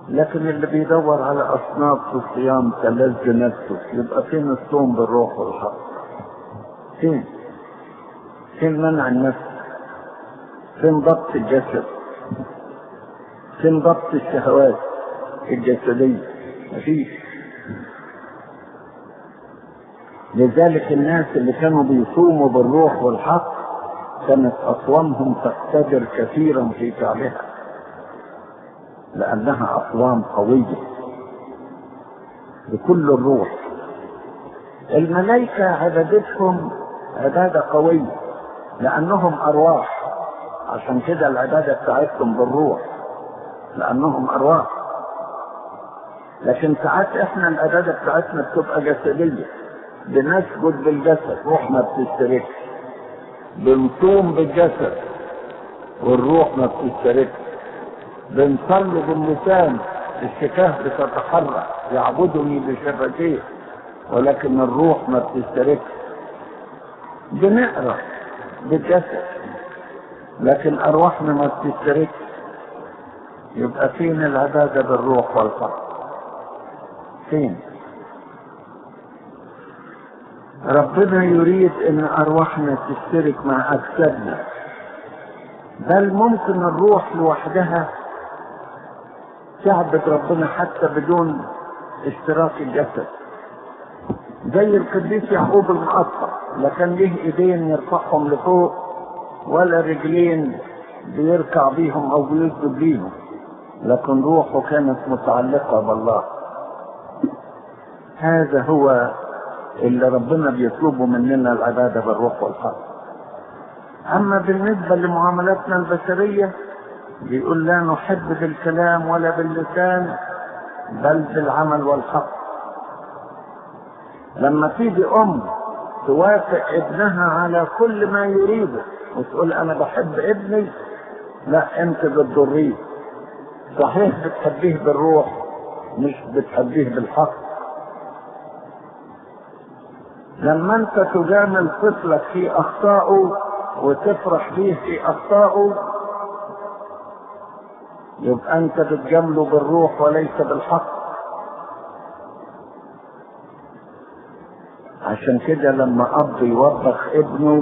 لكن اللي بيدور على اصناف في الصيام تلذ نفسه يبقى فين الصوم بالروح والحق فين فين منع النفس فين ضبط الجسد فين ضبط الشهوات الجسدية مفيش لذلك الناس اللي كانوا بيصوموا بالروح والحق كانت أصوامهم تقتدر كثيرا في فعلها لأنها أصوام قوية بكل الروح الملائكة عبادتهم عبادة قوية لأنهم أرواح عشان كده العبادة بتاعتهم بالروح لأنهم أرواح لكن ساعات احنا العبادة بتاعتنا بتبقى جسدية بنسجد بالجسد روحنا بتشتركش بنصوم بالجسد والروح ما بتشتركش بنصلي باللسان الشفاه بتتحرك يعبدني بشفتيه ولكن الروح ما بتشتركش بنقرا بالجسد لكن ارواحنا ما بتشتركش يبقى فين العباده بالروح والحق فين ربنا يريد ان ارواحنا تشترك مع اجسادنا بل ممكن الروح لوحدها تعبد ربنا حتى بدون اشتراك الجسد زي القديس يعقوب المقطع لا كان ليه ايدين يرفعهم لفوق ولا رجلين بيركع بيهم او بيسجد بيهم لكن روحه كانت متعلقه بالله هذا هو اللي ربنا بيطلبه مننا العباده بالروح والحق اما بالنسبه لمعاملاتنا البشريه بيقول لا نحب بالكلام ولا باللسان بل بالعمل والحق لما تيجي ام توافق ابنها على كل ما يريده وتقول انا بحب ابني لا انت بتضريه صحيح بتحبيه بالروح مش بتحبيه بالحق لما انت تجامل طفلك في اخطائه وتفرح به في اخطائه يبقى انت بتجامله بالروح وليس بالحق عشان كده لما اب يوبخ ابنه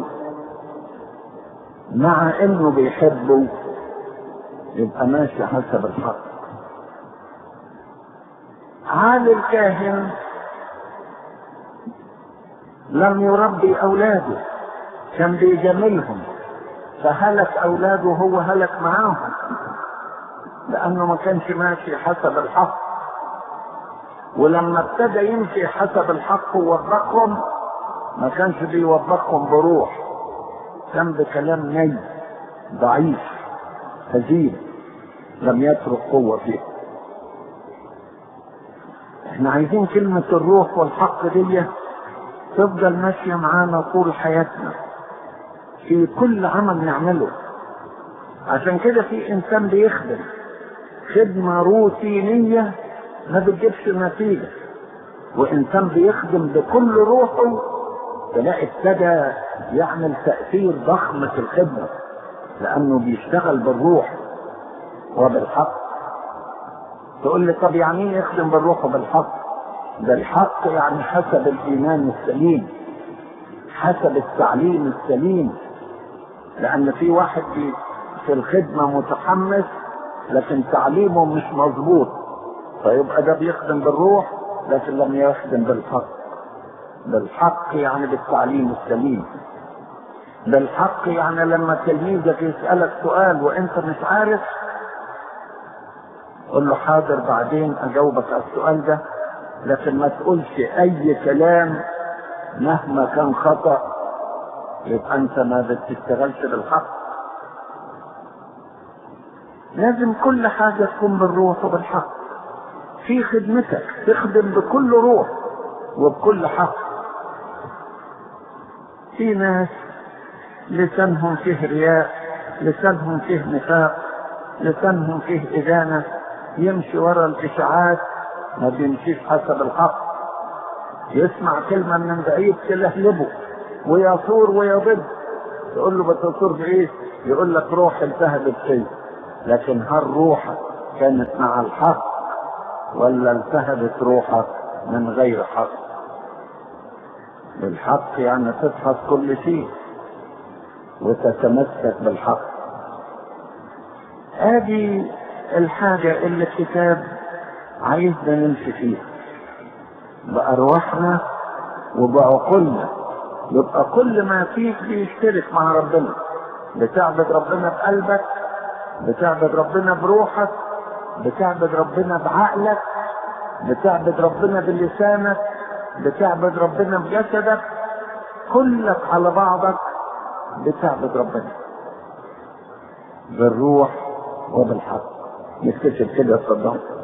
مع انه بيحبه يبقى ماشي حسب الحق عالي الكاهن لم يربي اولاده كان بيجاملهم فهلك اولاده هو هلك معاهم لانه ما كانش ماشي حسب الحق ولما ابتدى يمشي حسب الحق ووبخهم ما كانش بيوبخهم بروح كان بكلام ني ضعيف هزيل لم يترك قوة فيه احنا عايزين كلمة الروح والحق دي تفضل ماشية معانا طول حياتنا في كل عمل نعمله عشان كده في انسان بيخدم خدمة روتينية ما بتجيبش نتيجة وإنسان بيخدم بكل روحه تلاقي ابتدى يعمل تأثير ضخم في الخدمة لأنه بيشتغل بالروح وبالحق تقول لي طب يعني ايه يخدم بالروح وبالحق؟ ده الحق يعني حسب الإيمان السليم حسب التعليم السليم لأن في واحد في الخدمة متحمس لكن تعليمه مش مظبوط فيبقى ده بيخدم بالروح لكن لم يخدم بالحق بالحق يعني بالتعليم السليم بالحق يعني لما تلميذك يسألك سؤال وانت مش عارف قل له حاضر بعدين اجاوبك على السؤال ده لكن ما تقولش اي كلام مهما كان خطأ يبقى انت ما بتشتغلش بالحق لازم كل حاجة تكون بالروح وبالحق في خدمتك تخدم بكل روح وبكل حق في ناس لسانهم فيه رياء لسانهم فيه نفاق لسانهم فيه إدانة يمشي ورا الإشاعات ما بيمشيش حسب الحق يسمع كلمة من بعيد تلهلبه ويصور ويضد تقول له بتصور بإيه؟ يقول لك روح التهبت فيه لكن هل روحك كانت مع الحق ولا التهبت روحك من غير حق بالحق يعني تفحص كل شيء وتتمسك بالحق ادي الحاجة اللي الكتاب عايزنا نمشي فيها بأرواحنا وبعقولنا يبقى كل ما فيك بيشترك مع ربنا بتعبد ربنا بقلبك بتعبد ربنا بروحك بتعبد ربنا بعقلك بتعبد ربنا بلسانك بتعبد ربنا بجسدك كلك على بعضك بتعبد ربنا بالروح وبالحق نكتشف كده اتفضل